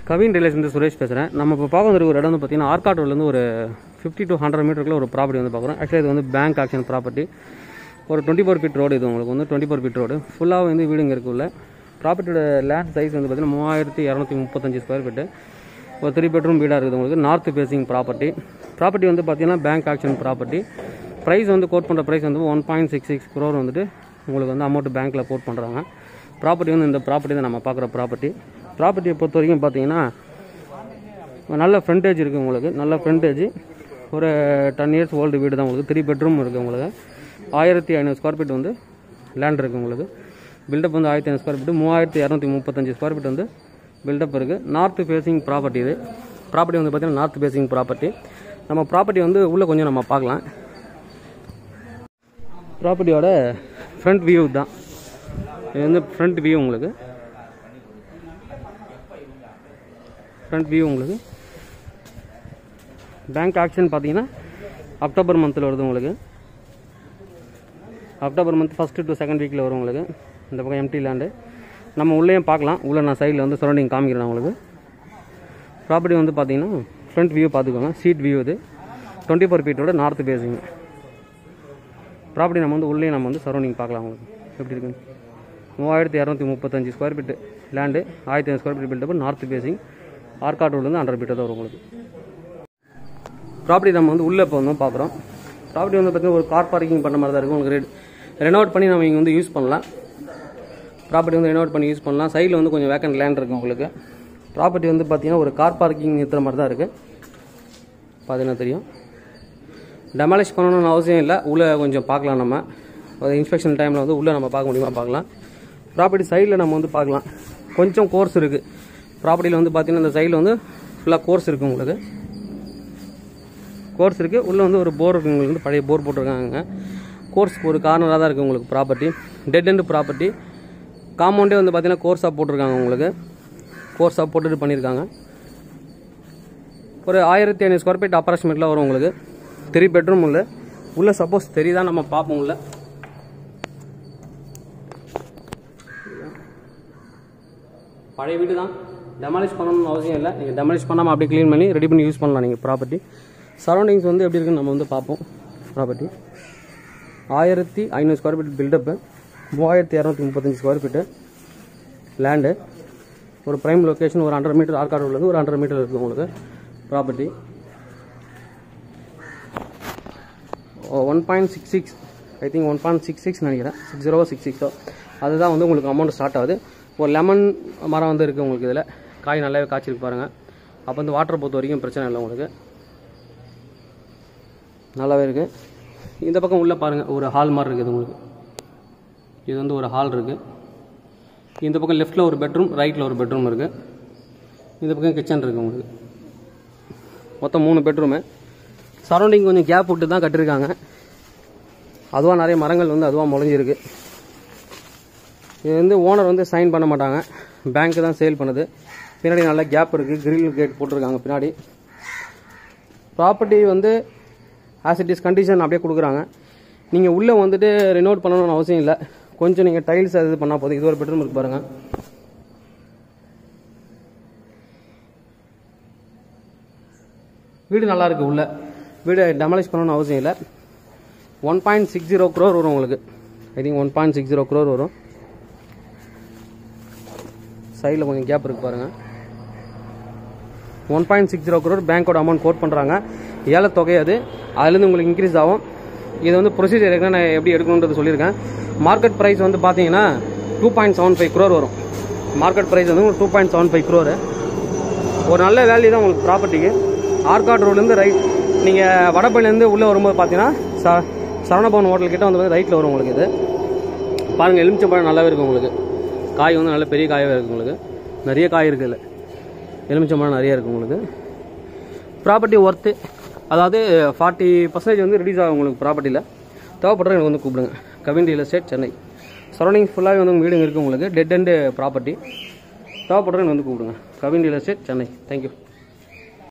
கவின் ரிலேஸ் வந்து சுரேஷ் பேசுகிறேன் நம்ம இப்போ பார்க்க வந்திருக்க ஒரு இடம் வந்து பார்த்தீங்கன்னா ஆர்காட் ரோட்லேருந்து ஒரு ஃபிஃப்டி டு ஹண்ட்ரட் மீட்டருக்குள்ள ஒரு ப்ராப்பர்ட்டி வந்து பார்க்குறோம் ஆக்சுவலி இது வந்து பேங்க் ஆக்ஷன் ப்ராப்பர்ட்டி ஒரு டுவெண்ட்டி ஃபோர் ஃபீட் ரோடு இது உங்களுக்கு வந்து டுவெண்ட்டி ஃபோர் ஃபீட் ரோடு ஃபுல்லாக வந்து வீடுங்க இருக்குள்ள ப்ராப்பர்ட்டியோட லேண்ட் சைஸ் வந்து பார்த்தீங்கன்னா மூவாயிரத்தி இரநூத்தி முப்பத்தஞ்சு ஸ்கொயர் ஃபீட்டு ஒரு த்ரீ பெட்ரூம் வீடாக இருக்குது உங்களுக்கு நார்த் ஃபேசிங் ப்ராப்பர்ட்டி ப்ராப்பர்ட்டி வந்து பார்த்தீங்கன்னா பேங்க் ஆக்ஷன் ப்ராப்பர்ட்டி ப்ரைஸ் வந்து கோட் பண்ணுற ப்ரைஸ் வந்து one point six six crore வந்துட்டு உங்களுக்கு வந்து அமௌண்ட் பேங்க்கில் கோட் பண்ணுறாங்க ப்ராப்பர்ட்டி வந்து இந்த ப்ராப்பர்ட்டி தான் நம்ம பார்க்குற ப்ராப்பர்ட்டி ப்ராப்பர்ட்டியை பொறுத்த வரைக்கும் பார்த்தீங்கன்னா நல்ல ஃப்ரண்டேஜ் இருக்குது உங்களுக்கு நல்ல ஃப்ரண்டேஜ் ஒரு டென் இயர்ஸ் ஓல்டு வீடு தான் உங்களுக்கு த்ரீ பெட்ரூம் இருக்குது உங்களுக்கு ஆயிரத்தி ஐநூறு ஸ்கொயர் ஃபீட் வந்து லேண்ட் இருக்குது உங்களுக்கு பில்டப் வந்து ஆயிரத்தி ஐநூறு ஸ்கொயர் ஃபீட் மூவாயிரத்தி இரநூத்தி முப்பத்தஞ்சு ஸ்கொயர் ஃபீட் வந்து பில்டப் இருக்குது நார்த் ஃபேசிங் ப்ராப்பர்ட்டி இது ப்ராப்பர்ட்டி வந்து பார்த்தீங்கன்னா நார்த் ஃபேசிங் ப்ராப்பர்ட்டி நம்ம ப்ராப்பர்ட்டி வந்து உள்ளே கொஞ்சம் நம்ம பார்க்கலாம் ப்ராப்பர்ட்டியோட ஃப்ரண்ட் வியூ தான் இது வந்து ஃப்ரண்ட் வியூ உங்களுக்கு ஃப்ரண்ட் வியூ உங்களுக்கு பேங்க் ஆக்ஷன் பார்த்தீங்கன்னா அக்டோபர் மந்தில் வருது உங்களுக்கு October month first to second வீக்கில் வரும் உங்களுக்கு இந்த பக்கம் எம்டி லேண்டு நம்ம உள்ளேயும் பார்க்கலாம் உள்ளே நான் சைடில் வந்து சரௌண்டிங் காமிக்கிறேன் உங்களுக்கு ப்ராப்பர்ட்டி வந்து பார்த்தீங்கன்னா ஃப்ரண்ட் வியூ பார்த்துக்கோங்க சீட் வியூ இது டுவெண்ட்டி ஃபோர் ஃபீட்டோட நார்த் பேசிங் ப்ராப்பர்ட்டி நம்ம வந்து உள்ளே நம்ம வந்து சரௌண்டிங் பார்க்கலாம் உங்களுக்கு எப்படி இருக்குன்னு மூவாயிரத்தி இரநூத்தி முப்பத்தஞ்சு ஸ்கொயர் ஃபீட்டு லேண்டு ஆயிரத்தி ஐநூறு square feet built up north facing Arcot ரோட்லேருந்து ஹண்ட்ரட் ஃபீட்டர் தான் வரும் உங்களுக்கு ப்ராப்பர்ட்டி நம்ம வந்து உள்ளே இப்போ வந்து பார்க்குறோம் ப்ராப்பர்ட்டி வந்து பார்த்தீங்கன்னா ஒரு கார் பார்க்கிங் பண்ண மாதிரி தான் இருக்கும் உங்களுக்கு ரெட் ரெனோவேட் பண்ணி நம்ம இங்கே வந்து யூஸ் பண்ணலாம் ப்ராப்பர்ட்டி வந்து ரெனோவேட் பண்ணி யூஸ் பண்ணலாம் சைடில் வந்து கொஞ்சம் வேக்கண்ட் லேண்ட் இருக்குது உங்களுக்கு ப்ராப்பர்ட்டி வந்து பார்த்தீங்கன்னா ஒரு கார் பார்க்கிங் நிறுத்துற மாதிரி தான் இருக்குது பார்த்தீங்கன்னா தெரியும் டெமாலிஷ் பண்ணணும்னு அவசியம் இல்லை உள்ளே கொஞ்சம் பார்க்கலாம் நம்ம இன்ஸ்பெக்ஷன் டைமில் வந்து உள்ளே நம்ம பார்க்க முடியுமா பார்க்கலாம் ப்ராப்பர்ட்டி சைடில் நம்ம வந்து பார்க்கலாம் கொஞ்சம் கோர்ஸ் இருக்குது ப்ராப்பர்ட்டியில் வந்து பார்த்தீங்கன்னா இந்த சைடில் வந்து ஃபுல்லாக கோர்ஸ் இருக்குது உங்களுக்கு கோர்ஸ் இருக்குது உள்ளே வந்து ஒரு போர் இருக்குது உங்களுக்கு வந்து பழைய போர் போட்டிருக்காங்க கோர்ஸ் ஒரு கார்னராக தான் இருக்குது உங்களுக்கு ப்ராப்பர்ட்டி டெட் எண்ட் ப்ராப்பர்ட்டி காம்பவுண்டே வந்து பார்த்தீங்கன்னா கோர்ஸாக போட்டிருக்காங்க உங்களுக்கு கோர்ஸாக போட்டுட்டு பண்ணியிருக்காங்க ஒரு ஆயிரத்தி ஐநூறு ஸ்கொயர் ஃபீட் அப்ராக்சிமேட்டில் வரும் உங்களுக்கு த்ரீ பெட்ரூம் உள்ள உள்ள சப்போஸ் தெரியுதா நம்ம பார்ப்போம் உள்ள பழைய வீடு தான் டெமாலிஷ் பண்ணணும்னு அவசியம் இல்லை நீங்கள் டெமாலிஷ் பண்ணாமல் அப்படியே க்ளீன் பண்ணி ரெடி பண்ணி யூஸ் பண்ணலாம் நீங்கள் ப்ராப்பர்ட்டி சரௌண்டிங்ஸ் வந்து எப்படி இருக்குன்னு நம்ம வந்து பார்ப்போம் ப்ராப்பர்ட்டி ஆயிரத்தி ஐநூறு ஸ்கொயர் ஃபீட் பில்டப்பு மூவாயிரத்தி இரநூத்தி முப்பத்தஞ்சு ஸ்கொயர் ஃபீட்டு லேண்டு ஒரு ப்ரைம் லொக்கேஷன் ஒரு ஹண்ட்ரட் மீட்டர் ஆர்காடு உள்ளது ஒரு ஹண்ட்ரட் மீட்டர் இருக்குது உங்களுக்கு property one point six six I think one point six six நினைக்கிறேன் சிக்ஸ் ஜீரோ சிக்ஸ் சிக்ஸோ அதுதான் வந்து உங்களுக்கு அமௌண்ட் ஸ்டார்ட் ஆகுது ஒரு லெமன் மரம் வந்து இருக்குது உங்களுக்கு இதில் காய் நல்லாவே காய்ச்சிருக்கு பாருங்கள் அப்போ வந்து வாட்டர் பொறுத்த வரைக்கும் பிரச்சனை இல்லை உங்களுக்கு நல்லாவே இருக்குது இந்த பக்கம் உள்ளே பாருங்கள் ஒரு ஹால் மாதிரி இருக்குது உங்களுக்கு இது வந்து ஒரு ஹால் இருக்குது இந்த பக்கம் லெஃப்ட்டில் ஒரு பெட்ரூம் ரைட்டில் ஒரு பெட்ரூம் இருக்குது இந்த பக்கம் கிச்சன் இருக்குது உங்களுக்கு மொத்தம் மூணு பெட்ரூமு சரௌண்டிங் கொஞ்சம் கேப் விட்டு தான் கட்டியிருக்காங்க அதுவாக நிறைய மரங்கள் வந்து அதுவாக முளைஞ்சிருக்கு இது வந்து ஓனர் வந்து சைன் பண்ண மாட்டாங்க பேங்க்கு தான் சேல் பண்ணுது பின்னாடி நல்ல கேப் இருக்குது கிரில் கேட் போட்டிருக்காங்க பின்னாடி ப்ராப்பர்ட்டி வந்து ஆஸ் இட் இஸ் கண்டிஷன் அப்படியே கொடுக்குறாங்க நீங்கள் உள்ளே வந்துட்டு ரினோட் பண்ணணும்னு அவசியம் இல்லை கொஞ்சம் நீங்கள் டைல்ஸ் அது இது பண்ணால் போதும் இது ஒரு பெட்ரூம் இருக்கு பாருங்கள் வீடு நல்லா இருக்கு உள்ள வீடு டெமாலிஷ் பண்ணணும்னு அவசியம் இல்லை one point six zero crore வரும் உங்களுக்கு I think one point six zero crore வரும் சைடில் கொஞ்சம் கேப் இருக்கு பாருங்க one point six zero crore பேங்க்கோட அமௌண்ட் கோட் பண்ணுறாங்க ஏழை தொகை அது அதுலேருந்து உங்களுக்கு இன்க்ரீஸ் ஆகும் இது வந்து ப்ரொசீஜர் இருக்குன்னா நான் எப்படி எடுக்கணுன்றது சொல்லியிருக்கேன் மார்க்கெட் ப்ரைஸ் வந்து பார்த்தீங்கன்னா two point seven five crore வரும் மார்க்கெட் ப்ரைஸ் வந்து two point seven five crore ஒரு நல்ல வேல்யூ தான் உங்களுக்கு ப்ராப்பர்ட்டிக்கு ஆர்காட் ரோட்லேருந்து ரைட் நீங்கள் வடபள்ளிலேருந்து உள்ளே வரும்போது பார்த்தீங்கன்னா ச சரவணபவன் ஹோட்டல் கிட்ட வந்து ரைட்டில் வரும் உங்களுக்கு இது பாருங்கள் எலுமிச்சம்பழம் நல்லாவே இருக்கும் உங்களுக்கு காய் வந்து நல்ல பெரிய காயாகவே இருக்குது உங்களுக்கு நிறைய காய் இருக்குது இல்லை எலுமிச்சம்பழம் நிறைய இருக்குது உங்களுக்கு ப்ராப்பர்ட்டி ஒர்த்து அதாவது ஃபார்ட்டி பர்சன்டேஜ் வந்து ரிலீஸ் ஆகும் உங்களுக்கு ப்ராப்பர்ட்டியில் தேவைப்படுற எனக்கு வந்து கூப்பிடுங்க Kavin real estate Chennai surrounding ஃபுல்லாகவே வந்து வீடுங்க இருக்குது உங்களுக்கு டெட் அண்டு ப்ராப்பர்ட்டி தேவைப்படுற எனக்கு வந்து கூப்பிடுங்க Kavin real estate Chennai thank you